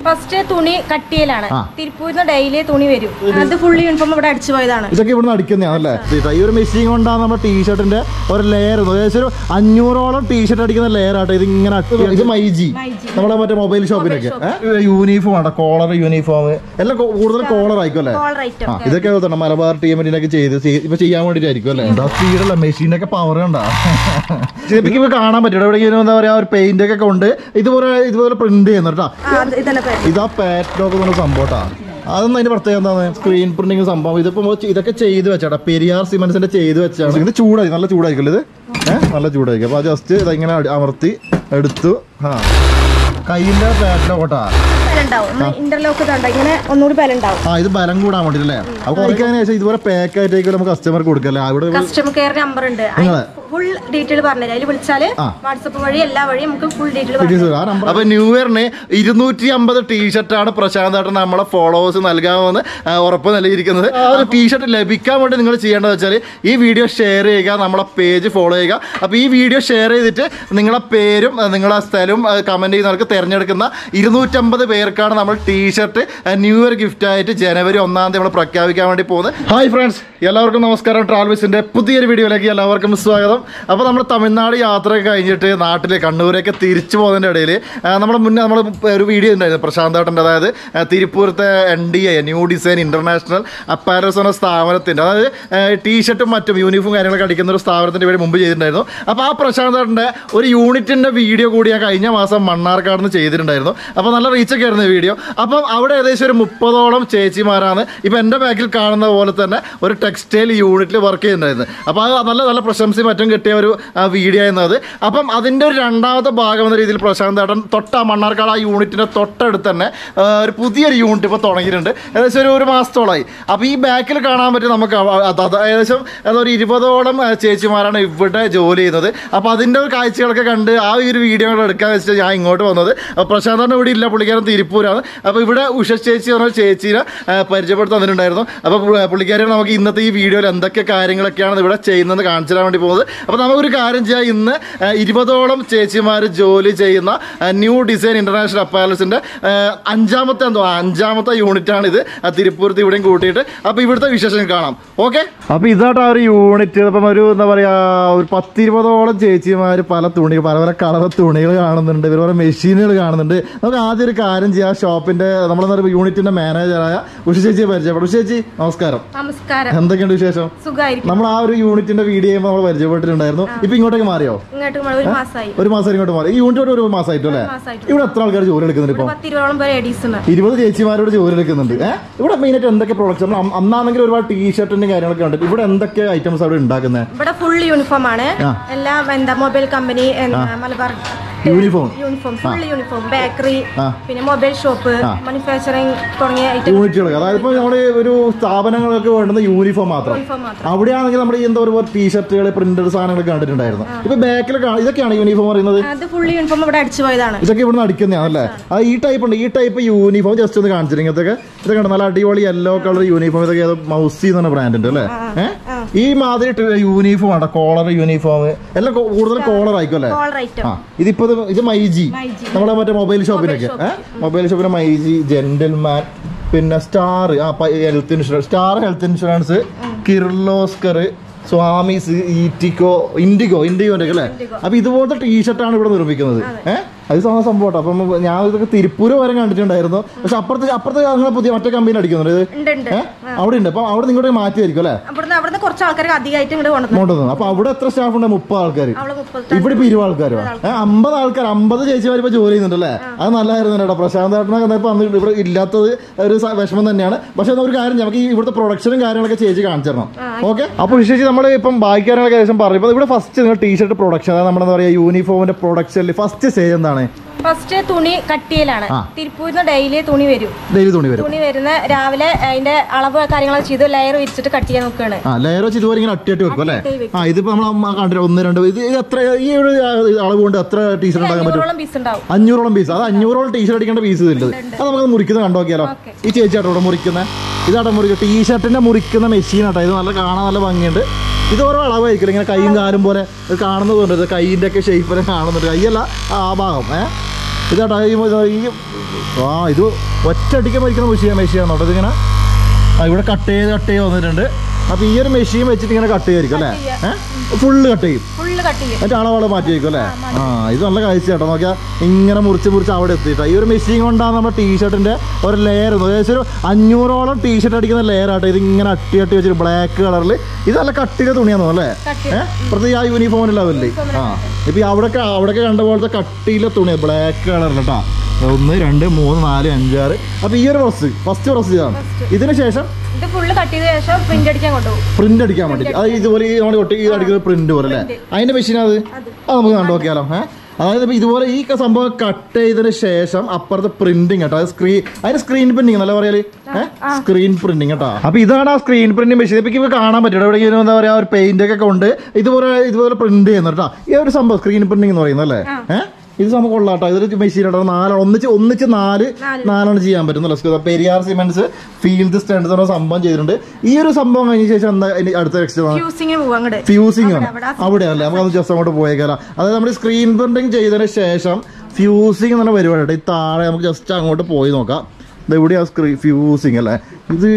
First തുണി കട്ടിയിലാണ് ആ. തിരുപ്പൂരിന്ന് ഡെയിലി തുണി വരും അത് ഫുള്ള് യൂണിഫോം ഇവിടെ അടിച്ചു പോയതാണ് ഇതൊക്കെ ഇവിടുന്ന് അടിക്കുന്നതാണല്ലേ ഇതാ, ഈ ഒരു മെഷീൻ കൊണ്ടാണ് നമ്മുടെ ടീഷർട്ടിന്റെ ഒരു ലെയർ ഏകദേശം ഒരു അഞ്ഞൂറോളം ടീഷർട്ട് അടിക്കുന്ന ലെയർ ആട്ടോ ഇത് ഇങ്ങനെ അടി- ഇത് മൈജി മൈജി. നമ്മളെ മറ്റേ മൊബൈൽ ഷോപ്പിനൊക്കെ യൂണിഫോം ആണ് കോളർ യൂണിഫോം എല്ലാം കോ- കൂടുതൽ കോളർ ആയിരിക്കും അല്ലേ കോളർ ഐറ്റം ആ ഇതൊക്കെ തന്നെ മലബാർ ടീമിനൊക്കെ ചെയ്ത് ചെയ്ത് ഇപ്പൊ ചെയ്യാൻ വേണ്ടിട്ടായിരിക്കും അല്ലേ എന്താ സ്പീഡല്ല മെഷീനൊക്കെ പവർ കണ്ടാ ഇതിപ്പോ ഇപ്പൊ കാണാൻ പറ്റും ഇവിടെ ഇങ്ങനെ എന്താ പറയാ ഒരു പെയിന്റ് ഒക്കെ കൊണ്ട് ഇതുപോലെ ഇതുപോലെ പ്രിന്റ് ചെയ്യുന്നു കേട്ടോ ഇതന്നെ പേര് ഇതാ പാറ്റോക്ക് പറഞ്ഞ സംഭവട്ടാ അതൊന്നും അതിന്റെ പ്രത്യേകത എന്താണ് സ്ക്രീൻ പ്രിന്റിങ് സംഭവം ഇതിപ്പോ മോ- ഇതൊക്കെ ചെയ്ത് വെച്ചാടാ പെരിയാർ സിമെന്റ്സിന്റെ ചെയ്ത് വെച്ചാണ് ഇത് ചൂടായി നല്ല ചൂടായിരിക്കും ഇത് ഏഹ് നല്ല ചൂടായിരിക്കും അപ്പൊ ജസ്റ്റ് ഇങ്ങനെ അടി- അമർത്തി എടുത്തു ആ കയ്യിന്റെ പാറ്റോട്ടാ ബലുണ്ടാവും ഇന്റർലോക്ക് തണ്ട ഇങ്ങനെ ഒന്നുകൂടി ബലുണ്ടാവും ആ ഇത് ബലം കൂടാൻ വേണ്ടിട്ടല്ലേ അപ്പൊ കഴിക്കാൻ ശേഷം ഇതുപോലെ പാക്ക് ആയിട്ടേക്ക് നമുക്ക് കസ്റ്റമർ കൊടുക്കല്ലേ അവിടെ ഒരു- കസ്റ്റമർ കെയർ നമ്പർ ഉണ്ട് നിങ്ങളെ? ഫുൾ ഡീറ്റെയിൽ പറഞ്ഞുതരാം അതിൽ വിളിച്ചാല് ആ. വാട്സപ്പ് വഴി എല്ലാ വഴിയും നമുക്ക് ഫുൾ ഡീറ്റെയിൽ പിടിച്ച് തരും. ആ number- അപ്പൊ ന്യൂ ഇയറിന് ഇരുന്നൂറ്റി അമ്പത് ടീഷർട്ടാണ് പ്രശാന്ത് ഏട്ടൻ നമ്മളെ ഫോളോവേഴ്സ് നൽകാമെന്ന് ആ, ഉറപ്പ് നൽകിയിരിക്കുന്നത് ആ ഒരു ടീഷർട്ട് ലഭിക്കാൻ വേണ്ടി നിങ്ങൾ ചെയ്യേണ്ടത് വെച്ചാൽ ഈ വീഡിയോ ഷെയർ ചെയ്യുക നമ്മളെ പേജ് ഫോളോ ചെയ്യുക അപ്പോൾ ഈ വീഡിയോ ഷെയർ ചെയ്തിട്ട് നിങ്ങളെ പേരും ആ, നിങ്ങളെ സ്ഥലവും കമൻറ്റ് ചെയ്യുന്നവർക്ക് തിരഞ്ഞെടുക്കുന്ന ഇരുന്നൂറ്റമ്പത് പേർക്കാണ് നമ്മൾ ടീഷർട്ട് ന്യൂ ഇയർ ഗിഫ്റ്റ് ആയിട്ട് ജനുവരി ഒന്നാം തീയതി നമ്മൾ പ്രഖ്യാപിക്കാൻ വേണ്ടി പോകുന്നത് ഹായ് ഫ്രണ്ട്സ് എല്ലാവർക്കും നമസ്കാരം ട്രാവൽസിന്റെ പുതിയൊരു വീഡിയോയിലേക്ക് എല്ലാവർക്കും സ്വാഗതം അപ്പോൾ നമ്മൾ തമിഴ്നാട് യാത്രയൊക്കെ കഴിഞ്ഞിട്ട് നാട്ടിൽ കണ്ണൂരൊക്കെ തിരിച്ചു പോകുന്നതിൻ്റെ ഇടയിൽ നമ്മുടെ മുന്നേ നമ്മൾ ഒരു വീഡിയോ ഉണ്ടായിരുന്നു പ്രശാന്തേട്ടൻ്റെ അതായത് ആ, തിരുപ്പൂരത്തെ N D A new design international apparels എന്ന സ്ഥാപനത്തിൻ്റെ അതായത് ടീഷർട്ടും മറ്റും യൂണിഫോം കാര്യങ്ങളൊക്കെ അടിക്കുന്ന ഒരു സ്ഥാപനത്തിൻ്റെ പേര് മുമ്പ് ചെയ്തിട്ടുണ്ടായിരുന്നു അപ്പോൾ ആ പ്രശാന്തേട്ടൻ്റെ ഒരു യൂണിറ്റിൻ്റെ വീഡിയോ കൂടി ഞാൻ കഴിഞ്ഞ മാസം മണ്ണാർക്കാട് നിന്ന് ചെയ്തിട്ടുണ്ടായിരുന്നു അപ്പോൾ നല്ല റീച്ചൊക്കെ ആയിരുന്നു ഈ വീഡിയോ അപ്പം അവിടെ ഏകദേശം ഒരു മുപ്പതോളം ചേച്ചിമാരാണ് ഇപ്പം എൻ്റെ ബാക്കിൽ കാണുന്ന പോലെ തന്നെ ഒരു ടെക്സ്റ്റൈൽ യൂണിറ്റിൽ വർക്ക് ചെയ്യുന്നുണ്ടായിരുന്നു അപ്പോൾ അത് നല്ല നല്ല പ്രശംസയും മറ്റും കിട്ടിയ ഒരു ആ, വീഡിയോ ആയിരുന്നു അത് അപ്പം അതിൻ്റെ ഒരു രണ്ടാമത്തെ ഭാഗം എന്ന രീതിയിൽ പ്രശാന്ത് ഏട്ടൻ തൊട്ട മണ്ണാർക്കാട് ആ യൂണിറ്റിൻ്റെ തൊട്ടടുത്ത് തന്നെ ആ, ഒരു പുതിയൊരു യൂണിറ്റ് ഇപ്പോൾ തുടങ്ങിയിട്ടുണ്ട് ഏകദേശം ഒരു ഒരു മാസത്തോളമായി അപ്പോൾ ഈ ബാക്കിൽ കാണാൻ പറ്റും നമുക്ക് അവ- അത് അത് ഏകദേശം അതൊരു ഇരുപതോളം ആ, ചേച്ചിമാരാണ് ഇവിടെ ജോലി ചെയ്യുന്നത് അപ്പോൾ അതിൻ്റെ ഒരു കാഴ്ചകളൊക്കെ കണ്ട് ആ ഒരു വീഡിയോകൾ എടുക്കാൻ വെച്ചിട്ട് ഞാൻ ഇങ്ങോട്ട് വന്നത് അപ്പോൾ പ്രശാന്ത് ഏട്ടൻ ഇവിടെ ഇല്ല പുള്ളിക്കാരൻ തിരുപ്പൂരാണ് അപ്പോൾ ഇവിടെ ഉഷ ചേച്ചി പറഞ്ഞ ചേച്ചീനെ ആ, പരിചയപ്പെടുത്തി തന്നിട്ടുണ്ടായിരുന്നു അപ്പോൾ പുള്ളിക്കാരിയാണ് നമുക്ക് ഇന്നത്തെ ഈ വീഡിയോയിൽ എന്തൊക്കെ കാര്യങ്ങളൊക്കെയാണ് ഇവിടെ ചെയ്യുന്നത് കാണിച്ചു തരാൻ വേണ്ടി പോകുന്നത് അപ്പോൾ നമുക്കൊരു കാര്യം ചെയ്യാം ഇന്ന് ആ, ഇരുപതോളം ചേച്ചിമാർ ജോലി ചെയ്യുന്ന ആ, ന്യൂ ഡിസൈൻ ഇന്റർനാഷണൽ അപ്പാലസിന്റെ ആ, അഞ്ചാമത്തെ എന്തോ ആ, അഞ്ചാമത്തെ യൂണിറ്റ് ആണ് ഇത് ആ, തിരുപ്പൂരത്ത് ഇവിടെയും കൂട്ടിയിട്ട് അപ്പോൾ ഇവിടുത്തെ വിശേഷം കാണാം ഓക്കെ അപ്പോൾ ഇതായിട്ട് ആ ഒരു യൂണിറ്റ് അപ്പം ഒരു എന്താ പറയാ ഒരു പത്തിരുപതോളം ചേച്ചിമാർ പല തുണി പല പല കളർ തുണികൾ കാണുന്നുണ്ട് ഇവർ പല മെഷീനുകൾ കാണുന്നുണ്ട് നമുക്ക് ആദ്യം ഒരു കാര്യം ചെയ്യാം ഷോപ്പിന്റെ നമ്മളെന്താ പറയുക യൂണിറ്റിന്റെ മാനേജറായ ഉഷ ചേച്ചിയെ പരിചയപ്പെടും ഉഷ ചേച്ചി നമസ്കാരം നമസ്കാരം എന്തൊക്കെയുണ്ട് വിശേഷം സുഖമായിരിക്കും നമ്മൾ ആ ഒരു യൂണിറ്റിന്റെ വീഡിയോ ചെയ്യുമ്പോൾ നമ്മൾ പരിചയപ്പെട്ടിട്ടുണ്ടായിരുന്നു ഇപ്പൊ ഇങ്ങോട്ടേക്ക് മാറിയോ ഇങ്ങോട്ട് മഴ ഒരു മാസമായി ഒരു മാസം ഇങ്ങോട്ട് മാറി ഈ യൂണിറ്റ് ഒരു മാസമായിട്ടും അല്ലേ മാസമായിട്ട് ഇവിടെ എത്ര ആൾക്കാർ ജോലി എടുക്കുന്നുണ്ട് ഇപ്പൊ പത്തിരുപതോളം പേര് ലേഡീസ് ഉണ്ട് ഇരുപത് ചേച്ചിമാരോട് ജോലി എടുക്കുന്നുണ്ട് ഏഹ് ഇവിടെ മെയിനായിട്ട് എന്തൊക്കെ പ്രോഡക്ട്സ് നമ്മൾ അന്ന് അന്നാണെങ്കിൽ ഒരുപാട് ടീഷർട്ടിന്റെ കാര്യങ്ങളൊക്കെ ഉണ്ട് ഇവിടെ എന്തൊക്കെ ഐറ്റംസ് അവിടെ ഉണ്ടാക്കുന്നത് ഇവിടെ ഫുൾ യൂണിഫോം ആണ് ആ. എല്ലാം എന്താ mobile company Malabar uniform uniform full uniform bakery ആ. പിന്നെ മൊബൈൽ ഷോപ്പ് ആ. മാനുഫാക്ചറിങ് തുടങ്ങിയ ഐറ്റം യൂണിറ്റുകൾ അതായത് ഇപ്പൊ നമ്മുടെ ഒരു സ്ഥാപനങ്ങൾക്ക് വേണ്ടുന്ന യൂണിഫോം മാത്രം യൂണിഫോം മാത്രം അവിടെയാണെങ്കിൽ നമ്മുടെ ഈ എന്താ പറയുക ടീഷർട്ടുകൾ പ്രിന്റഡ് സാധനങ്ങളൊക്കെ കണ്ടിട്ടുണ്ടായിരുന്നു ഇപ്പൊ ബാക്കിൽ ഇതൊക്കെയാണ് യൂണിഫോം പറയുന്നത് അത് ഫുൾ യൂണിഫോം ഇവിടെ അടിച്ചു പോയതാണ് ഇതൊക്കെ ഇവിടുന്ന് അടിക്കുന്നതാണല്ലേ അത് ഈ ടൈപ്പ് ഉണ്ട് ഈ ടൈപ്പ് യൂണിഫോം ജസ്റ്റ് ഒന്ന് കാണിച്ചിരുന്നു ഇതൊക്കെ ഇതൊക്കെ ഉണ്ട് നല്ല അടിപൊളി യെല്ലോ കളർ യൂണിഫോം ഇതൊക്കെ ഏതോ മൗസി എന്ന് പറഞ്ഞ ബ്രാൻഡ് ഉണ്ട് അല്ലേ ഏഹ് ഈ മാതിരി യൂണിഫോം ആണ് കോളർ യൂണിഫോം എല്ലാം കൊ- കൂടുതൽ കോളർ ആയിരിക്കും അല്ലേ കോളർ ഐറ്റം ആ ഇതിപ്പോ ഇത് ഇത് മൈജി മൈജി. നമ്മളെ മറ്റേ മൊബൈൽ ഷോപ്പിനൊക്കെ മൊബൈൽ ഷോപ്പിന് മൈജി ജെന്റിൽമാൻ പിന്നെ സ്റ്റാർ ആ health insurance star health insurance Kirloskar Swamy's ഈറ്റിക്കോ ഇൻഡിഗോ ഇൻഡിഗോന്റെ ഒക്കെ അല്ലേ അപ്പൊ ഇതുപോലത്തെ ടീഷർട്ടാണ് ഇവിടെ നിർമ്മിക്കുന്നത് ഏഹ് അത് സംഭവം സംഭവം അപ്പം ഞാൻ ഇതൊക്കെ തിരുപ്പൂര് വരെ കണ്ടിട്ടുണ്ടായിരുന്നു പക്ഷെ അപ്പുറത്ത് അപ്പുറത്ത് അങ്ങനെ പുതിയ മറ്റേ കമ്പനി അടിക്കുന്നുണ്ട് ഇത് ഉണ്ട് ഉണ്ട് ഏഹ് അവിടെ ഉണ്ട് അപ്പൊ അവിടെ നിങ്ങോട്ട് മാറ്റിയായിരിക്കും അല്ലേ അവിടുന്ന് അവിടുന്ന് കുറച്ച് ആൾക്കാർക്ക് അധികമായിട്ട് ഇങ്ങോട്ട് കൊണ്ടുവന്നു കൊണ്ടുവന്നു അപ്പൊ അവിടെ എത്ര സ്റ്റാഫ് ഉണ്ട് മുപ്പത് ആൾക്കാർ അവള് മുപ്പത് ഇവിടെ ഇപ്പൊ ഇരുപത് ആൾക്കാരോ ഏഹ് അമ്പത് ആൾക്കാർ അമ്പത് ചേച്ചിമാർ ഇപ്പൊ ജോലി ചെയ്യുന്നുണ്ടല്ലേ അത് നല്ലതായിരുന്നു കേട്ടോ പ്രശാന്ത് ഏട്ടനൊക്കെ ഇപ്പൊ അന്ന് ഇവിടെ ഇല്ലാത്തത് ഒരു സ- വിഷമം തന്നെയാണ് പക്ഷെ എന്നാ ഒരു കാര്യം ചെയ്യാം. നമുക്ക് ഈ ഇവിടുത്തെ പ്രൊഡക്ഷനും കാര്യങ്ങളൊക്കെ ചേച്ചി കാണിച്ചു തരണം ഓക്കെ അപ്പൊ വിശേഷിച്ച് നമ്മൾ ഇപ്പം ബാക്കിക്കാരങ്ങളൊക്കെ ഏകദേശം പറയും ഇപ്പൊ ഇവിടെ ഫസ്റ്റ് നിങ്ങൾ ടീഷർട്ട് പ്രൊഡക്ഷൻ അതായത് നമ്മുടെ എന്താ പറയാ യൂണിഫോമിന്റെ പ്രൊഡക്ഷനിൽ ഫസ്റ്റ് സ്റ്റേജ് എന്താണ് ഫസ്റ്റ് തുണി കട്ടിയിലാണ് ആ. തിരുപ്പൂരിന്ന് ഡെയിലി തുണി വരും ഡെയിലി തുണി വരും തുണി വരുന്ന രാവിലെ അതിന്റെ അളവ് കാര്യങ്ങളൊക്കെ ചെയ്ത് ലെയർ വിരിച്ചിട്ട് കട്ട് ചെയ്യാൻ നോക്കുകയാണ് ആ ലെയർ വെച്ച് ഇതുപോലെ ഇങ്ങനെ അട്ടിയായിട്ട് വെക്കും അല്ലേ അട്ടിയായി വെക്കും. ആ ഇതിപ്പോ നമ്മൾ കണ്ടിട്ട് ഒന്ന് രണ്ട് ഇത് ഇത് എത്ര ഈ ഒരു അളവ് കൊണ്ട് എത്ര ടീഷർട്ട് ഉണ്ടാക്കാൻ പറ്റും അഞ്ഞൂറോളം പീസ് ഉണ്ടാവും അഞ്ഞൂറോളം പീസ് അത് അഞ്ഞൂറോളം ടീഷർട്ട് അടിക്കേണ്ട പീസ് ഉള്ളത് അത് നമുക്ക് മുറിക്കുന്നത് കണ്ടു നോക്കിയാലോ ഓക്കേ. ഈ ചേച്ചിയാട്ടോ ഇവിടെ മുറിക്കുന്നത് ഇതാട്ടോ മുറിക്കുക ടീഷർട്ടിന്റെ മുറിക്കുന്ന മെഷീൻ ആട്ടോ ഇത് നല്ല കാണാൻ നല്ല ഭംഗിയുണ്ട് ഇത് ഓരോ അളവായിരിക്കില്ല ഇങ്ങനെ കൈയും കാലും പോലെ ഇത് കാണുന്നതുകൊണ്ട് ഇത് കൈയിന്റെ ഒക്കെ ഷേപ്പിനെ കാണുന്നുണ്ട് കൈയല്ല ആ ഭാഗം ഏ ഇതാട്ടാ ഈ ഈ ആ ഇത് ഒറ്റയടിക്ക് മരിക്കുന്ന മെഷീൻ മെഷീനാണ് കേട്ടോ ഇതിങ്ങനെ ആ ഇവിടെ കട്ട് ചെയ്ത് കട്ട് ചെയ്ത് വന്നിട്ടുണ്ട് അപ്പോൾ ഈ ഒരു മെഷീൻ വെച്ചിട്ട് ഇങ്ങനെ കട്ട് ചെയ്യായിരിക്കും അല്ലേ ഏഹ് ഫുള്ള് കട്ട് ചെയ്യും ഫുള്ള് കട്ട് ചെയ്യും എന്നിട്ട് അളവളെ മാറ്റി വയ്ക്കും അല്ലേ ആ ഇത് നല്ല കാഴ്ച കേട്ടോ നോക്കിയാൽ ഇങ്ങനെ മുറിച്ച് മുറിച്ച് അവിടെ എത്തിയിട്ടാ ഈ ഒരു മെഷീൻ കൊണ്ടാണ് നമ്മുടെ ടീഷർട്ടിന്റെ ഒരു ലെയർ ഏകദേശം ഒരു അഞ്ഞൂറോളം ടീഷർട്ട് അടിക്കുന്ന ലെയർ ആട്ടോ ഇത് ഇങ്ങനെ അട്ടി അട്ടി വെച്ചിട്ട് ബ്ലാക്ക് കളറിൽ ഇത് നല്ല കട്ടിയുടെ തുണിയാണോ അല്ലേ കട്ടി ഏഹ് പ്രത്യേകിച്ച് ആ യൂണിഫോമിലാവില്ലേ ആ ഇപ്പൊ അവിടെയൊക്കെ അവിടെയൊക്കെ കണ്ട പോലത്തെ കട്ടിയിലെ തുണി ബ്ലാക്ക് കളറിൽ കേട്ടോ ഒന്ന് രണ്ട് മൂന്ന് നാല് അഞ്ചാറ് അപ്പൊ ഈ ഒരു പ്രസ് ഫസ്റ്റ് പ്രസ് ഇതാണ് ഇതിന് ശേഷം ഇത് ഫുള്ള് കട്ട് ചെയ്ത ശേഷം പ്രിന്റ് അടിക്കാൻ കൊണ്ടുപോകും പ്രിന്റ് അടിക്കാൻ വേണ്ടി അത് ഇതുപോലെ ഈ നമ്മൾ ഒട്ടി ഈ അടിക്കുന്ന പ്രിന്റ് പോലെ അല്ലേ അതിന്റെ മെഷീൻ അത് അത് നമുക്ക് കണ്ടു നോക്കിയാലോ ഏഹ് അതായത് ഇപ്പൊ ഇതുപോലെ ഈ ക- സംഭവം കട്ട് ചെയ്തതിന് ശേഷം അപ്പുറത്തെ പ്രിന്റിങ് കേട്ടോ അത് സ്ക്രീൻ അതിന് സ്ക്രീൻ പ്രിന്റിങ് നല്ല പറയാല് സ്ക്രീൻ പ്രിന്റിങ് കേട്ടോ അപ്പൊ ഇതാണ് ആ സ്ക്രീൻ പ്രിന്റിംഗ് മെഷീൻ ഇപ്പൊ ഇവ കാണാൻ പറ്റും ഇവിടെ ഇങ്ങനെ എന്താ പറയാ ഒരു പെയിന്റ് ഒക്കെ കൊണ്ട് ഇതുപോലെ ഇതുപോലെ പ്രിന്റ് ചെയ്യുന്നു കേട്ടോ ഈ ഒരു സംഭവം സ്ക്രീൻ പ്രിന്റിംഗ് എന്ന് പറയുന്നത് അല്ലേ ഏഹ് ഇത് സംഭവം കൊള്ളാട്ടോ ഇതൊരു മെഷീൻ കേട്ടോ നാല് ഒന്നിച്ച് ഒന്നിച്ച് നാല് നാലെണ്ണം ചെയ്യാൻ പറ്റും പെരിയാർ സിമെന്റ്സ് ഫീൽഡ് സ്റ്റാൻഡ് എന്ന സംഭവം ചെയ്തിട്ടുണ്ട് ഈ ഒരു സംഭവം കഴിഞ്ഞ ശേഷം എന്താ ഇനി അടുത്ത നെക്സ്റ്റ് ഫ്യൂസിങ്ങിന് പോവാം അങ്ങോട്ട് ഫ്യൂസിംഗ് ആണ് അവിടെയല്ലേ നമുക്ക് ജസ്റ്റ് അങ്ങോട്ട് പോയേക്കാലോ അതായത് നമ്മൾ സ്ക്രീൻ പ്രിന്റിംഗ് ചെയ്തതിന് ശേഷം ഫ്യൂസിംഗ് എന്ന് പറഞ്ഞ പരിപാടി ഉണ്ട് ഈ താഴെ നമുക്ക് ജസ്റ്റ് അങ്ങോട്ട് പോയി നോക്കാം ഇത് എവിടെയാ സ്ക്രീൻ ഫ്യൂസിംഗ് അല്ലേ ഇത്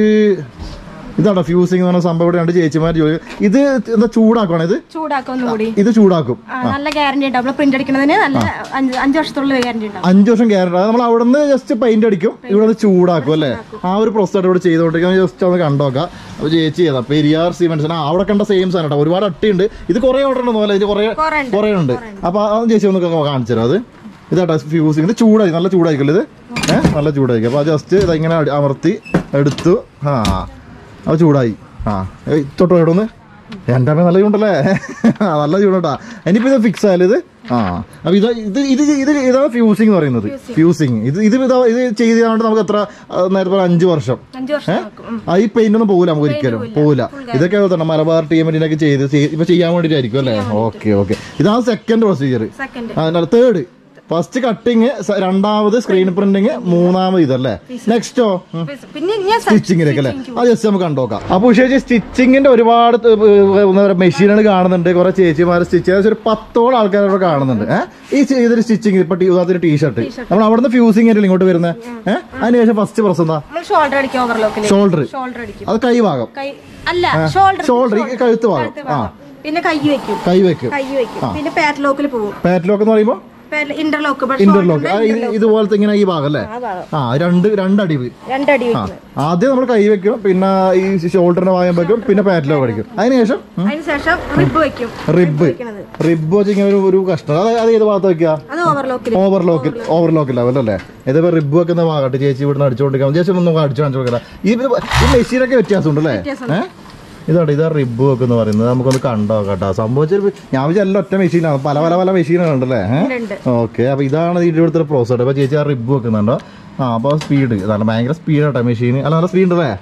ഇതാണോ ഫ്യൂസിംഗ് എന്ന് പറഞ്ഞ സംഭവം ഇവിടെ രണ്ട് ചേച്ചിമാർ ജോലി ഇത് എന്താ ചൂടാക്കുവാണ് ഇത് ചൂടാക്കും ഒന്നുകൂടി ഇത് ചൂടാക്കും ആ, നല്ല ഗ്യാരണ്ടി ഉണ്ടാവും നമ്മൾ പ്രിന്റ് അടിക്കുന്നതിന് നല്ല അഞ്ച് അഞ്ച് വർഷത്തോളം ഗ്യാരണ്ടി ഉണ്ടാവും അഞ്ച് വർഷം ഗ്യാരണ്ടി അത് നമ്മൾ അവിടെ നിന്ന് ജസ്റ്റ് പെയിന്റ് അടിക്കും ഇവിടെ നിന്ന് ചൂടാക്കും അല്ലേ ആ ഒരു പ്രോസസ് ഇവിടെ ചെയ്തുകൊണ്ടിരിക്കുന്നത് ജസ്റ്റ് ഒന്ന് കണ്ടോക്കാം അപ്പോൾ ചേച്ചി ചെയ്താ പെരിയാർ സിമെന്റ്സ് ആ അവിടെ കണ്ട സെയിം സാധനം കേട്ടോ ഒരുപാട് അട്ടിയുണ്ട് ഇത് കുറേ ഓർഡർ ഉണ്ടെന്ന് പോലെ ഇത് കുറേ കുറേ ഉണ്ട്. കുറേ ഉണ്ട് അപ്പോൾ അത് ചേച്ചി ഒന്ന് കാണിച്ചു തരാം അത് ഇതാട്ടോ ഫ്യൂസിങ് ഇത് ചൂടായി നല്ല ചൂടായിരിക്കും ഇത് ഏഹ് നല്ല ചൂടായിരിക്കും അപ്പോൾ ജസ്റ്റ് ഇതിങ്ങനെ അടി- അമർത്തി എടുത്തു ആ അത് ചൂടായി ആ ഏയ് തൊട്ടോ ഇടൊന്ന് എൻ്റെ അമ്മ നല്ല ചൂണ്ടല്ലേ ആ, നല്ല ചൂടാ ഇനിയിപ്പോൾ ഇത് ഫിക്സ് ആയാലും ഇത് ആ അപ്പോൾ ഇത് ഇത് ഇത് ഇത് ഇതാണ് ഫ്യൂസിങ് എന്ന് പറയുന്നത് ഫ്യൂസിങ് ഇത് ഇത് ഇതാ ഇത് ചെയ്താണ്ട് നമുക്ക് എത്ര ആ, നേരത്തെ പറഞ്ഞ അഞ്ച് വർഷം അഞ്ച് വർഷം നോക്കും ഉം. ആ ഈ പെയിന്റ് ഒന്നും പോകില്ല നമുക്ക് ഒരിക്കലും പോകില്ല ഇതൊക്കെ തന്നെ മലബാർ ടീമിനൊക്കെ ചെയ്ത് ചെയ്- ഇപ്പൊ ചെയ്യാൻ വേണ്ടിയിട്ടായിരിക്കും അല്ലേ ഓക്കെ ഓക്കെ ഇതാണ് സെക്കൻഡ് പ്രൊസീജിയർ സെക്കൻഡ് അതിനാണ് തേർഡ് ഫസ്റ്റ് കട്ടിങ് രണ്ടാമത് സ്ക്രീൻ പ്രിന്റിങ് മൂന്നാമത് ഇതല്ലേ നെക്സ്റ്റോ പിന്നെ ഞാൻ സ്റ്റിച്ചിങ്ങിലേക്ക് അല്ലേ അത് ജസ്റ്റ് നമുക്ക് കണ്ടോക്കാം അപ്പൊ ഉഷേജി സ്റ്റിച്ചിങ്ങിന്റെ ഒരുപാട് മെഷീനുകൾ കാണുന്നുണ്ട് കുറെ ചേച്ചിമാർ സ്റ്റിച്ച് ഏകദേശം ഒരു പത്തോളം ആൾക്കാരോട് കാണുന്നുണ്ട് ഏഹ് ഈ ചെയ്തൊരു സ്റ്റിച്ചിങ് ഇപ്പൊ ഉദാഹരണത്തിന് ടീഷർട്ട് നമ്മൾ അവിടെ നിന്ന് ഫ്യൂസിങ് ആയിട്ട് ഇങ്ങോട്ട് വരുന്നത് ഏഹ് അതിനുശേഷം ഫസ്റ്റ് പ്രസ് എന്താ നമ്മൾ ഷോൾഡർ അടിക്കും ഓവർലോക്കിൽ ഷോൾഡർ ഷോൾഡർ അടിക്കും അത് കൈ ഭാഗം കൈ അല്ല ഷോൾഡർ ഷോൾഡർ ഈ കഴുത്ത് ഭാഗം ആ പിന്നെ കൈ വെക്കും കൈ വെക്കും കൈ വെക്കും പിന്നെ പാറ്റ്ലോക്കിൽ പോകും പാറ്റ്ലോക്ക് എന്ന് പറയുമ്പോൾ ഇന്റർലോക്ക് ഇന്റർലോക്ക് ഇതുപോലത്തെ ഇങ്ങനെ ഈ ഭാഗം അല്ലേ ആ ഭാഗം ആ രണ്ട് രണ്ടടിവ് രണ്ടടി ആ വെക്കുന്നത് ആദ്യം നമ്മൾ കൈ വെക്കും പിന്നെ ഈ ഷോൾഡറിന്റെ ഭാഗം വെക്കും പിന്നെ പാറ്റ്ലോക്ക് അടിക്കും അതിനുശേഷം അതിനുശേഷം റിബ് വെക്കും റിബ് വെക്കണത് റിബ് വെച്ച് ഇങ്ങനെ ഒരു ഒരു കഷ്ടം അത് അത് ഏത് ഭാഗത്ത് വെക്കുക അത് ഓവർലോക്കിൽ ഓവർലോക്കിൽ ഓവർലോക്ക് ലെവൽ അല്ലേ ഇതിപ്പോ റിബ് വെക്കുന്ന ഭാഗത്ത് ചേച്ചി ഇവിടുന്ന് അടിച്ചുകൊണ്ടിരിക്കാം ചേച്ചി ഒന്ന് നമുക്ക് അടിച്ചു കാണിച്ചു കൊടുക്കാം ഈ ഈ മെഷീനൊക്കെ വ്യത്യാസമുണ്ട് അല്ലേ ഏഹ് ഇതാണ് ഇതാ റിബ് വെക്കെന്ന് പറയുന്നത് നമുക്കൊന്ന് കണ്ടോ കേട്ടോ സംഭവിച്ചൊരു ഞാൻ വിചാരിച്ച ഒറ്റ മെഷീനാണ് പല പല പല മെഷീനുകളുണ്ടല്ലേ ഏഹ് ഉണ്ട് ഓക്കെ അപ്പൊ ഇതാണ് ഇതിന്റെ ഇവിടുത്തെ പ്രോസസ് അപ്പൊ ചേച്ചി ആ റിബ് വെക്കുന്നുണ്ടോ ആ അപ്പൊ സ്പീഡ് നല്ല ഭയങ്കര സ്പീഡ് കേട്ടോ മെഷീൻ അല്ല നല്ല സ്പീഡ് ഉണ്ടല്ലേ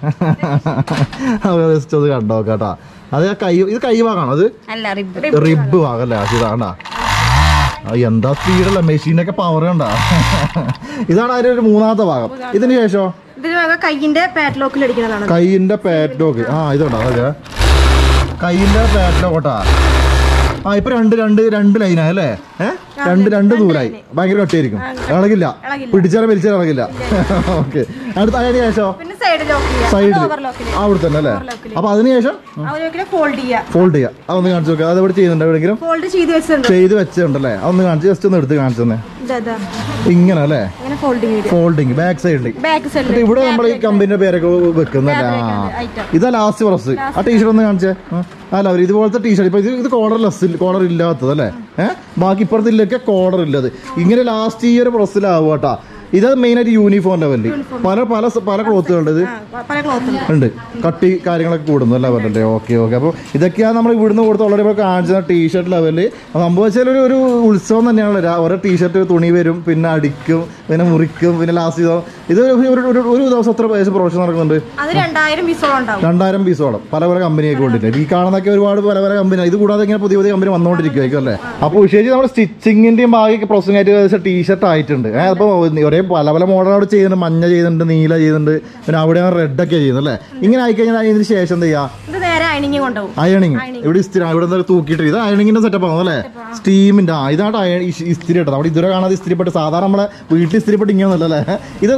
ജസ്റ്റ് അത് കണ്ടോ കേട്ടോ അത് ആ കൈ ഇത് കൈ ഭാഗമാണോ അത് അല്ല റിബ് റിബ് ഭാഗല്ലേ ഇതാണ്ടാ എന്താ സ്പീഡല്ല മെഷീനൊക്കെ പവർ ഉണ്ടാ ഇതാണ് അതിന്റെ ഒരു മൂന്നാമത്തെ ഭാഗം ഇതിന് ശേഷം ഇതിന് കൈയിന്റെ പാറ്റ്ലോക്കിൽ അടിക്കുന്നതാണ് കൈയിന്റെ പാറ്റ്ലോക്ക് ആ ഇതുണ്ടോ അതൊക്കെ കൈയിന്റെ പാറ്റ്ലോക്കോട്ടാ ആ ഇപ്പൊ രണ്ട് രണ്ട് രണ്ട് ലൈനായി അല്ലേ ഏഹ് രണ്ട് രണ്ട് നൂലായി ഭയങ്കര കട്ടിയായിരിക്കും ഇളകില്ല ഇളകില്ല. പിടിച്ചാലും വലിച്ചാലും ഇളകില്ല ഓക്കെ അടുത്ത അതിന് ശേഷം പിന്നെ സൈഡ് ലോക്ക് ചെയ്യാം സൈഡിൽ ഓവർലോക്കിൽ അവിടെ തന്നെ അല്ലേ Overlock-ല്. അപ്പൊ അതിന് ശേഷം ഓവർലോക്കിൽ ഫോൾഡ് ചെയ്യാം ഫോൾഡ് ചെയ്യാം അതൊന്ന് കാണിച്ചു നോക്കാം അത് ഇവിടെ ചെയ്യുന്നുണ്ട് എവിടെയെങ്കിലും ഫോൾഡ് ചെയ്ത് വെച്ചിട്ടുണ്ട് ചെയ്ത് വെച്ചിട്ടുണ്ടല്ലേ അതൊന്ന് കാണിച്ച് ജസ്റ്റ് ഒന്ന് എടുത്ത് കാണിച്ചു തന്നെ ഇതാ, ഇതാ. ഇങ്ങനെ അല്ലേ ഇങ്ങനെ ഫോൾഡിങ് വരും ഫോൾഡിങ് ബാക്ക് സൈഡിൽ ബാക്ക് സൈഡിൽ എന്നിട്ട് ഇവിടെ നമ്മൾ ഈ കമ്പനിയുടെ പേരൊക്കെ വെക്കുന്നല്ലേ ആ ഐറ്റം ഇതാ ലാസ്റ്റ് പ്രസ് ആ ടീഷർട്ട് ഒന്ന് കാണിച്ചേ ആ, അല്ല അവർ ഇതുപോലത്തെ ടീഷർട്ട് ഇപ്പൊ ഇത് ഇത് കോളർ ലെസ് കോളർ ഇല്ലാത്തത് അല്ലേ ഏഹ് ബാക്കി ഇപ്പുറത്തില്ലൊക്കെ കോളർ ഇല്ലത് ഇങ്ങനെ ലാസ്റ്റ് ഈ ഒരു പ്രസ്സിലാവും കേട്ടാ ഇത് മെയിൻ ആയിട്ട് യൂണിഫോം ലെവലിൽ പല പല സ- പല ക്ലോത്തുകളുണ്ട് ഇത് ആ, പല ക്ലോത്ത് ഉണ്ട് ഉണ്ട് കട്ടി കാര്യങ്ങളൊക്കെ കൂടുന്നു അല്ല പറഞ്ഞല്ലേ ഓക്കെ ഓക്കെ അപ്പോൾ ഇതൊക്കെയാണ് നമ്മൾ ഇവിടുന്ന് കൊടുത്ത് ഓൾറെഡി ഇപ്പോൾ കാണിച്ച ടീഷർട്ട് ലെവലിൽ സംഭവം വെച്ചാൽ ഒരു ഒരു ഉത്സവം തന്നെയാണല്ലോ രാ- ഓരോ ടീഷർട്ട് തുണി വരും പിന്നെ അടിക്കും പിന്നെ മുറിക്കും പിന്നെ ലാസ്റ്റ് ചെയ്തോ ഇത് ഒരു ഒരു- ഒരു- ഒരു ദിവസം എത്ര പൈസ പ്രൊഫഷൻ നടക്കുന്നുണ്ട് അത് രണ്ടായിരം പീസോളം ഉണ്ടാവും രണ്ടായിരം പീസോളം പല പല കമ്പനിയൊക്കെ കൊണ്ടിട്ട് ഈ കാണുന്നൊക്കെ ഒരുപാട് പല പല കമ്പനി ഇത് കൂടാതെ ഇങ്ങനെ പുതിയ പുതിയ കമ്പനി വന്നുകൊണ്ടിരിക്കുമായിരിക്കും അല്ലേ അപ്പോൾ വിശേഷിച്ച് നമ്മുടെ സ്റ്റിച്ചിങ്ങിന്റെയും ബാക്കി പ്രോസസ്സിംഗ് ആയിട്ട് ഏകദേശം ടീഷർട്ട് ആയിട്ടുണ്ട് ഏഹ് അപ്പോൾ ഒരേ പല പല മോഡലോട് ചെയ്യുന്നുണ്ട് മഞ്ഞ ചെയ്യുന്നുണ്ട് നീല ചെയ്യുന്നുണ്ട് പിന്നെ അവിടെ റെഡ് ഒക്കെ ചെയ്യുന്നത് അല്ലേ ഇങ്ങനെ ആയിക്കഴിഞ്ഞാൽ ഇതിന് ശേഷം എന്ത് ചെയ്യാം ഇത് നേരെ നേരെ അയണിങ് കൊണ്ടുപോകും അയണിങ് ഇവിടെ ഇസ്തിരി ഇവിടെ നിന്ന് തൂക്കിയിട്ട് ഇത് അയണിങ്ങിന്റെ സെറ്റപ്പ് ആണ് അല്ലേ സ്റ്റീമിന്റെ ആ ഇതാണ് അയൺ ഇസ്തിരി കേട്ടോ അവിടെ ഇതുവരെ കാണാതെ ഇസ്തിരിപ്പെട്ട് സാധാരണ നമ്മളെ വീട്ടിൽ ഇസ്തിരിപ്പെട്ട് ഇങ്ങനെ അല്ലേ ഇത്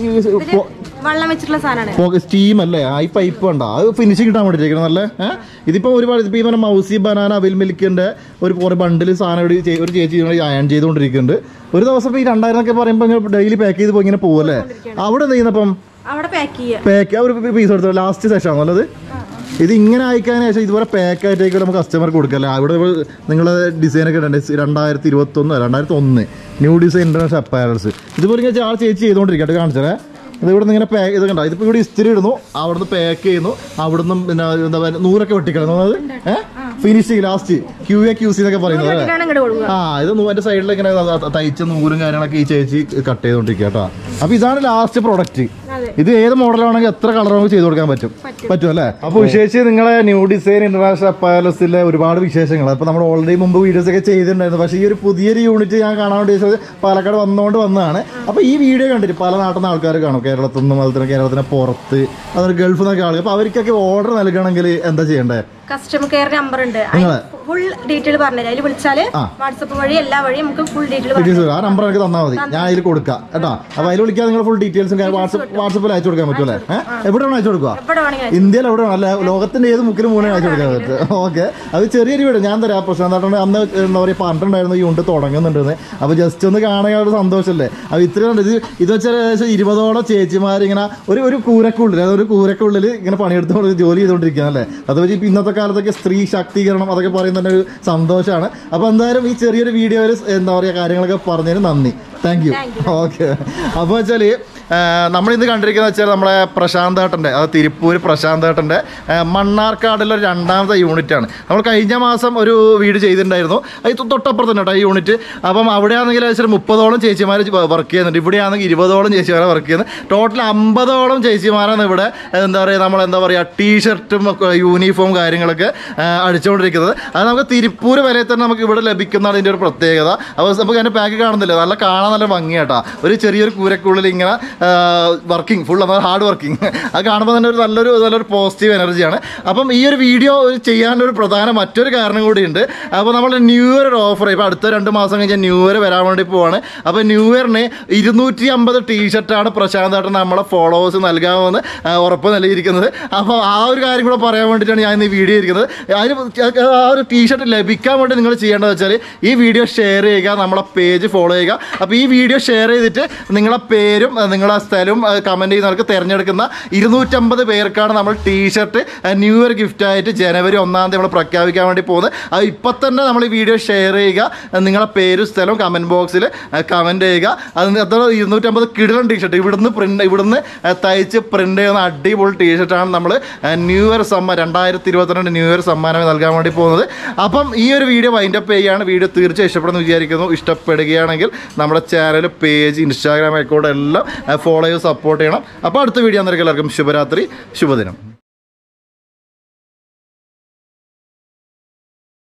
വെള്ളം വെച്ചിട്ടുള്ള സാധനമാണ് സ്റ്റീം അല്ലേ ആ ഈ പൈപ്പ് ഉണ്ടോ അത് ഫിനിഷിംഗ് കിട്ടാൻ വേണ്ടിയിരിക്കണം അല്ലേ ഏഹ് ഇതിപ്പോ ഒരുപാട് ഇപ്പൊ ഈ പറഞ്ഞ മൗസി ബനാന അവിൽ മിൽക്കിന്റെ ഒരു കുറെ ബണ്ടിൽ സാധനം ഇവിടെ ചെ- ഒരു ചേച്ചി അയൺ ചെയ്തുകൊണ്ടിരിക്കുന്നുണ്ട് ഒരു ദിവസം ഇപ്പൊ ഈ രണ്ടായിരം ഒക്കെ പറയുമ്പോൾ ഇങ്ങനെ ഡെയിലി പാക്ക് ചെയ്ത് പോയി ഇങ്ങനെ പോവല്ലേ അവിടെ എന്ത് ചെയ്യുന്നപ്പം അവിടെ പാക്ക് ചെയ്യുക പാക്ക് ഒരു പീസ് എടുത്തോ ലാസ്റ്റ് സെഷൻ ആണല്ലോ അത് ഇത് ഇങ്ങനെ അയക്കാൻ ശേഷം ഇതുപോലെ പാക്ക് ആയിട്ടേക്കും നമുക്ക് കസ്റ്റമർ കൊടുക്കല്ലേ അവിടെ നിങ്ങൾ ഡിസൈനൊക്കെ ഇടണ്ടേ രണ്ടായിരത്തി ഇരുപത്തൊന്ന് രണ്ടായിരത്തി ഒന്ന് ന്യൂ ഡിസൈൻ ഇന്റർനാഷണൽ അപ്പാരൽസ് ഇതുപോലെ ഇങ്ങനെ ആൾ ചേച്ചി ചെയ്തുകൊണ്ടിരിക്കട്ടെ കാണിച്ചേ ഇത് ഇവിടെ നിന്ന് ഇങ്ങനെ പാക്ക് ഇത് കണ്ടോ ഇതിപ്പോൾ ഇവിടെ ഇസ്തിരി ഇടുന്നു അവിടുന്ന് പാക്ക് ചെയ്യുന്നു അവിടുന്ന് പിന്നെ എന്താ പറയുക നൂറൊക്കെ വെട്ടിക്കളയുന്നു അത് ഏഹ് finishing last Q A Q C എന്നൊക്കെ പറയുന്നത് അല്ലേ ഇതാണ് ഇങ്ങോട്ട് കൊടുക്കുക ആ ഇത് നൂറിന്റെ സൈഡിൽ ഇങ്ങനെ ത- തയ്ച്ച നൂറും കാര്യങ്ങളൊക്കെ ഈ ചേച്ചി കട്ട് ചെയ്തോണ്ടിരിക്കുക കേട്ടോ അപ്പൊ ഇതാണ് ലാസ്റ്റ് പ്രൊഡക്റ്റ് അതെ. ഇത് ഏത് മോഡലാണെങ്കിൽ എത്ര കളർ നമുക്ക് ചെയ്ത് കൊടുക്കാൻ പറ്റും പറ്റും അല്ലേ അപ്പൊ വിശേഷിച്ച് നിങ്ങളെ ന്യൂ ഡിസൈൻ ഇന്റർനാഷണൽ അപ്പാലസിലെ ഒരുപാട് വിശേഷങ്ങൾ അപ്പൊ നമ്മൾ ഓൾറെഡി മുമ്പ് വീഡിയോസ് ഒക്കെ ചെയ്തിട്ടുണ്ടായിരുന്നു പക്ഷേ ഈ ഒരു പുതിയൊരു യൂണിറ്റ് ഞാൻ കാണാൻ വേണ്ടി വെച്ചത് പാലക്കാട് വന്നുകൊണ്ട് വന്നതാണ് അപ്പൊ ഈ വീഡിയോ കണ്ടിട്ട് പല നാട്ടിൽ നിന്ന് ആൾക്കാർ കാണും കേരളത്തിൽ നിന്നും അതുപോലെ തന്നെ കേരളത്തിന് പുറത്ത് അതൊരു ഗൾഫിൽ നിന്നൊക്കെ ആളുകൾ അപ്പൊ അവർക്കൊക്കെ ഓർഡർ നൽകണമെങ്കിൽ എന്താ ചെയ്യണ്ടേ കസ്റ്റമർ കെയർ നമ്പർ ഉണ്ട് നിങ്ങളെ? ഫുൾ ഡീറ്റെയിൽ പറഞ്ഞുതരാം അതിൽ വിളിച്ചാല് ആ. വാട്സപ്പ് വഴി എല്ലാ വഴിയും നമുക്ക് ഫുൾ ഡീറ്റെയിൽ പറഞ്ഞു ഡീറ്റെയിൽസ് ആ നമ്പർ എനിക്ക് തന്നാൽ മതി ഞാൻ അതിൽ കൊടുക്കാം കേട്ടോ അപ്പൊ അതിൽ വിളിക്കാൻ നിങ്ങൾ ഫുൾ ഡീറ്റെയിൽസും വാട്സപ്പ് വാട്സപ്പിൽ അയച്ചു കൊടുക്കാൻ പറ്റും അല്ലേ എവിടെയാണ് അയച്ചു കൊടുക്കുക എവിടെ വേണമെങ്കിൽ ഇന്ത്യയിൽ എവിടെയാണ് അല്ലെ ലോകത്തിന്റെ ഏത് മുക്കിലും മൂലം അയച്ചു കൊടുക്കാൻ പറ്റും ഓക്കെ അത് ചെറിയൊരു വീട് ഞാൻ തരാം പ്രശ്നം അന്ന് എന്താ പറയുക പറഞ്ഞിട്ടുണ്ടായിരുന്നു ഈ ഉണ്ട് തുടങ്ങുന്നുണ്ടെന്ന് അപ്പൊ ജസ്റ്റ് ഒന്ന് കാണാൻ ഒരു സന്തോഷമല്ലേ അപ്പൊ ഇത്രയും ഇത് ഇത് വെച്ചാൽ ഏകദേശം ഇരുപതോളം ചേച്ചിമാർ ഇങ്ങനെ ഒരു ഒരു കൂരക്കുള്ളിൽ അതായത് ഒരു കൂരക്കുള്ളിൽ ഇങ്ങനെ പണിയെടുത്തുകൊണ്ട് ജോലി ചെയ്തുകൊണ്ടിരിക്കുകയാണ് അത് വെച്ച് ഇപ്പൊ ഇന്നത്തെ കാലത്തൊക്കെ സ്ത്രീ ശാക്തീകരണം അതൊക്കെ പറയുന്ന തന്നെ ഒരു സന്തോഷമാണ് അപ്പൊ എന്തായാലും ഈ ചെറിയൊരു വീഡിയോയിൽ എന്താ പറയുക കാര്യങ്ങളൊക്കെ പറഞ്ഞതിന് നന്ദി താങ്ക് യു ഓക്കെ അപ്പോൾ വെച്ചാൽ നമ്മളിന്ന് കണ്ടിരിക്കുന്നത് വെച്ചാൽ നമ്മളെ പ്രശാന്ത് ഏട്ടൻ്റെ അത് തിരുപ്പൂർ പ്രശാന്ത് ഏട്ടൻ്റെ മണ്ണാർക്കാടിലെ ഒരു രണ്ടാമത്തെ യൂണിറ്റാണ് നമ്മൾ കഴിഞ്ഞ മാസം ഒരു വീട് ചെയ്തിട്ടുണ്ടായിരുന്നു അത് തൊ- തൊട്ടപ്പുറത്ത് തന്നെ കേട്ടോ ഈ യൂണിറ്റ് അപ്പം അവിടെയാണെങ്കിൽ ഏകദേശം മുപ്പതോളം ചേച്ചിമാർ വർക്ക് ചെയ്യുന്നുണ്ട് ഇവിടെയാണെങ്കിൽ ഇരുപതോളം ചേച്ചിമാരെ വർക്ക് ചെയ്യുന്നത് ടോട്ടൽ അമ്പതോളം ചേച്ചിമാരാണ് ഇവിടെ എന്താ പറയുക നമ്മൾ എന്താ പറയുക ടീഷർട്ടും യൂണിഫോം കാര്യങ്ങളൊക്കെ ആ, അടിച്ചുകൊണ്ടിരിക്കുന്നത് അത് നമുക്ക് തിരുപ്പൂർ വരെ തന്നെ നമുക്ക് ഇവിടെ ലഭിക്കുന്നതാണ് ഇതിൻ്റെ ഒരു പ്രത്യേകത അപ്പോൾ നമുക്ക് അതിൻ്റെ പാക്ക് കാണുന്നില്ല നല്ല കാണാൻ നല്ല ഭംഗിയാട്ടാ ഒരു ചെറിയൊരു കൂരക്കുള്ളിൽ ഇങ്ങനെ വർക്കിംഗ് ഫുൾ ഹാർഡ് വർക്കിംഗ് അത് കാണുമ്പോൾ തന്നെ ഒരു നല്ലൊരു നല്ലൊരു പോസിറ്റീവ് എനർജിയാണ് അപ്പം ഈ ഒരു വീഡിയോ ചെയ്യാനൊരു പ്രധാന മറ്റൊരു കാരണം കൂടിയുണ്ട് അപ്പോൾ നമ്മൾ ന്യൂ ഇയർ ഒരു ഓഫർ ഇപ്പോൾ അടുത്ത രണ്ട് മാസം കഴിഞ്ഞാൽ ന്യൂ ഇയർ വരാൻ വേണ്ടി പോവാണ് അപ്പോൾ ന്യൂ ഇയറിന് ഇരുന്നൂറ്റി അമ്പത് ടീഷർട്ടാണ് പ്രശാന്ത് ഏട്ടൻ നമ്മളെ ഫോളോവേഴ്സ് നൽകാമെന്ന് ആ, ഉറപ്പ് നൽകിയിരിക്കുന്നത് അപ്പോൾ ആ ഒരു കാര്യം കൂടെ പറയാൻ വേണ്ടിയിട്ടാണ് ഞാൻ ഇന്ന് ഈ വീഡിയോ ഇരിക്കുന്നത് അതിന് ആ ഒരു ടീഷർട്ട് ലഭിക്കാൻ വേണ്ടി നിങ്ങൾ ചെയ്യേണ്ടത് വെച്ചാൽ ഈ വീഡിയോ ഷെയർ ചെയ്യുക നമ്മളെ പേജ് ഫോളോ ചെയ്യുക അപ്പോൾ ഈ വീഡിയോ ഷെയർ ചെയ്തിട്ട് നിങ്ങളെ പേരും ആ, നിങ്ങളെ സ്ഥലവും കമൻറ്റ് ചെയ്യുന്നവർക്ക് തിരഞ്ഞെടുക്കുന്ന ഇരുന്നൂറ്റമ്പത് പേർക്കാണ് നമ്മൾ ടീഷർട്ട് ന്യൂ ഇയർ ഗിഫ്റ്റായിട്ട് ജനുവരി ഒന്നാം തീയതി നമ്മൾ പ്രഖ്യാപിക്കാൻ വേണ്ടി പോകുന്നത് അത് ഇപ്പം തന്നെ നമ്മൾ ഈ വീഡിയോ ഷെയർ ചെയ്യുക നിങ്ങളെ പേരും സ്ഥലവും കമൻറ്റ് ബോക്സിൽ കമൻറ്റ് ചെയ്യുക അത് അത്ര ഇരുന്നൂറ്റമ്പത് കിടിലൻ ടീഷർട്ട് ഇവിടുന്ന് പ്രിൻ്റ് ഇവിടുന്ന് ആ, തയ്ച്ച് പ്രിൻ്റ് ചെയ്യുന്ന അടിപൊളി ടീഷർട്ടാണ് നമ്മൾ ന്യൂ ഇയർ സമ്മാനം രണ്ടായിരത്തി ഇരുപത്തിരണ്ട് ന്യൂ ഇയർ സമ്മാനം നൽകാൻ വേണ്ടി പോകുന്നത് അപ്പം ഈ ഒരു വീഡിയോ വൈൻഡപ്പ് ചെയ്യുകയാണ് വീഡിയോ തീർച്ചയായും ഇഷ്ടപ്പെടുന്നു വിചാരിക്കുന്നു ഇഷ്ടപ്പെടുകയാണെങ്കിൽ നമ്മുടെ ചാനൽ പേജ് ഇൻസ്റ്റാഗ്രാം അക്കൗണ്ട് എല്ലാം ഫോളോ ചെയ്ത് സപ്പോർട്ട് ചെയ്യണം അപ്പോൾ അടുത്ത വീഡിയോ അന്നേരം എല്ലാവർക്കും ശുഭരാത്രി ശുഭദിനം